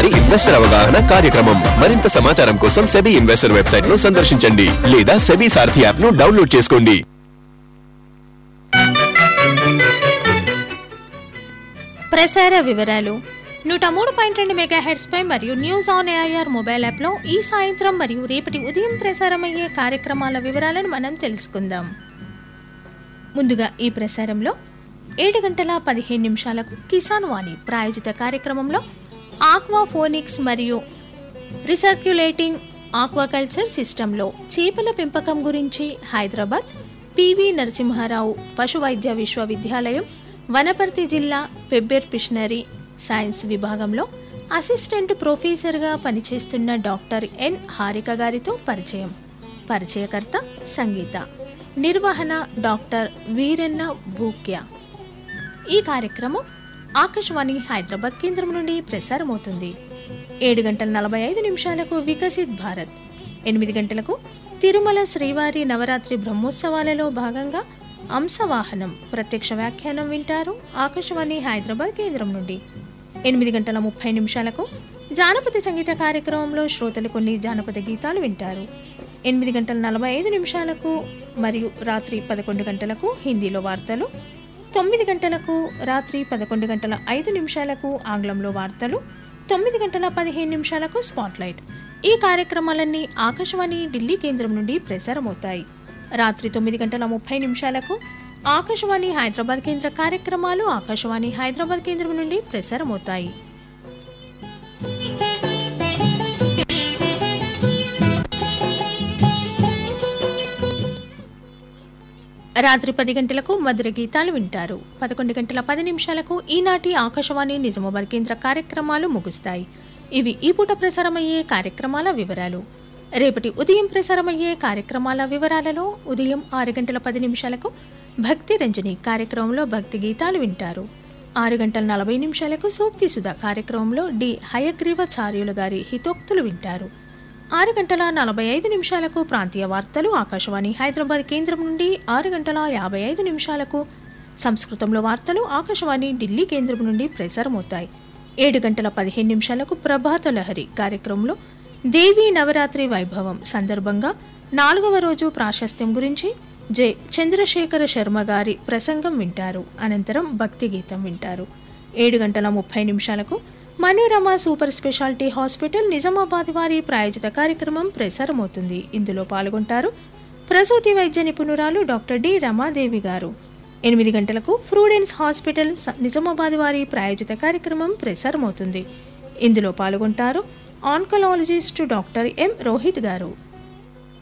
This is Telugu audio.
వారి ఇన్వెస్టర్ అవగాహన కార్యక్రమం మరింత సమాచారం కోసం సెబీ ఇన్వెస్టర్ వెబ్సైట్ ను సందర్శించండి లేదా సెబీ సారథి యాప్ ను డౌన్లోడ్ చేసుకోండి ప్రసార వివరాలు నూట మూడు పాయింట్ రెండు మెగా పై మరియు న్యూస్ ఆన్ ఏఐఆర్ మొబైల్ యాప్లో ఈ సాయంత్రం మరియు రేపటి ఉదయం ప్రసారమయ్యే కార్యక్రమాల వివరాలను మనం తెలుసుకుందాం ముందుగా ఈ ప్రసారంలో ఏడు గంటల పదిహేను నిమిషాలకు కిసాన్ వాణి ప్రాయోజిత కార్యక్రమంలో ఆక్వా ఫోనిక్స్ మరియు రిసర్క్యులేటింగ్ ఆక్వాకల్చర్ సిస్టంలో చేపల పెంపకం గురించి హైదరాబాద్ పివి నరసింహారావు పశు వైద్య విశ్వవిద్యాలయం వనపర్తి జిల్లా పెబ్బేర్ పిషనరీ సైన్స్ విభాగంలో అసిస్టెంట్ ప్రొఫెసర్గా పనిచేస్తున్న డాక్టర్ ఎన్ హారిక గారితో పరిచయం పరిచయకర్త సంగీత నిర్వహణ డాక్టర్ వీరన్న భూక్య ఈ కార్యక్రమం ఆకాశవాణి హైదరాబాద్ కేంద్రం నుండి ప్రసారమవుతుంది ఏడు గంటల నలభై ఐదు నిమిషాలకు వికసిత్ భారత్ ఎనిమిది గంటలకు తిరుమల శ్రీవారి నవరాత్రి బ్రహ్మోత్సవాలలో భాగంగా అంశవాహనం ప్రత్యక్ష వ్యాఖ్యానం వింటారు ఆకాశవాణి హైదరాబాద్ కేంద్రం నుండి ఎనిమిది గంటల ముప్పై నిమిషాలకు జానపద సంగీత కార్యక్రమంలో శ్రోతలు కొన్ని జానపద గీతాలు వింటారు ఎనిమిది గంటల నలభై ఐదు నిమిషాలకు మరియు రాత్రి పదకొండు గంటలకు హిందీలో వార్తలు తొమ్మిది గంటలకు రాత్రి పదకొండు గంటల ఐదు నిమిషాలకు ఆంగ్లంలో వార్తలు తొమ్మిది గంటల పదిహేను నిమిషాలకు స్పాట్లైట్ ఈ కార్యక్రమాలన్నీ ఆకాశవాణి ఢిల్లీ కేంద్రం నుండి ప్రసారమవుతాయి రాత్రి తొమ్మిది గంటల ముప్పై నిమిషాలకు ఆకాశవాణి హైదరాబాద్ కేంద్ర కార్యక్రమాలు ఆకాశవాణి హైదరాబాద్ కేంద్రం నుండి ప్రసారమవుతాయి రాత్రి పది గంటలకు మధుర గీతాలు వింటారు పదకొండు గంటల పది నిమిషాలకు ఈనాటి ఆకాశవాణి నిజామాబాద్ కేంద్ర కార్యక్రమాలు ముగుస్తాయి ఇవి ఈ పూట ప్రసారమయ్యే కార్యక్రమాల వివరాలు రేపటి ఉదయం ప్రసారమయ్యే కార్యక్రమాల వివరాలలో ఉదయం ఆరు గంటల పది నిమిషాలకు భక్తి రంజని కార్యక్రమంలో భక్తి గీతాలు వింటారు ఆరు గంటల నలభై నిమిషాలకు సూక్తి సుధా కార్యక్రమంలో డి హయగ్రీవాచార్యులు గారి హితోక్తులు వింటారు ఆరు గంటల నలభై ఐదు నిమిషాలకు ప్రాంతీయ వార్తలు ఆకాశవాణి హైదరాబాద్ కేంద్రం నుండి ఆరు గంటల యాభై ఐదు నిమిషాలకు సంస్కృతంలో వార్తలు ఆకాశవాణి ఢిల్లీ కేంద్రం నుండి ప్రసారమవుతాయి ఏడు గంటల పదిహేను నిమిషాలకు ప్రభాత లహరి కార్యక్రమంలో దేవీ నవరాత్రి వైభవం సందర్భంగా నాలుగవ రోజు ప్రాశస్త్యం గురించి జె చంద్రశేఖర శర్మ గారి ప్రసంగం వింటారు అనంతరం భక్తి గీతం వింటారు ఏడు గంటల ముప్పై నిమిషాలకు Manorama super speciality hospital Nizamabad వారి ప్రాయోజిత కార్యక్రమం ప్రసారమవుతుంది ఇందులో పాల్గొంటారు ప్రసూతి వైద్య నిపుణురాలు డాక్టర్ డి రమాదేవి గారు ఎనిమిది గంటలకు ఫ్రూడెన్స్ హాస్పిటల్ స- నిజామాబాద్ వారి ప్రాయోజిత కార్యక్రమం ప్రసారమవుతుంది ఇందులో పాల్గొంటారు ఆన్కలాలజిస్ట్ డాక్టర్ ఎం రోహిత్ గారు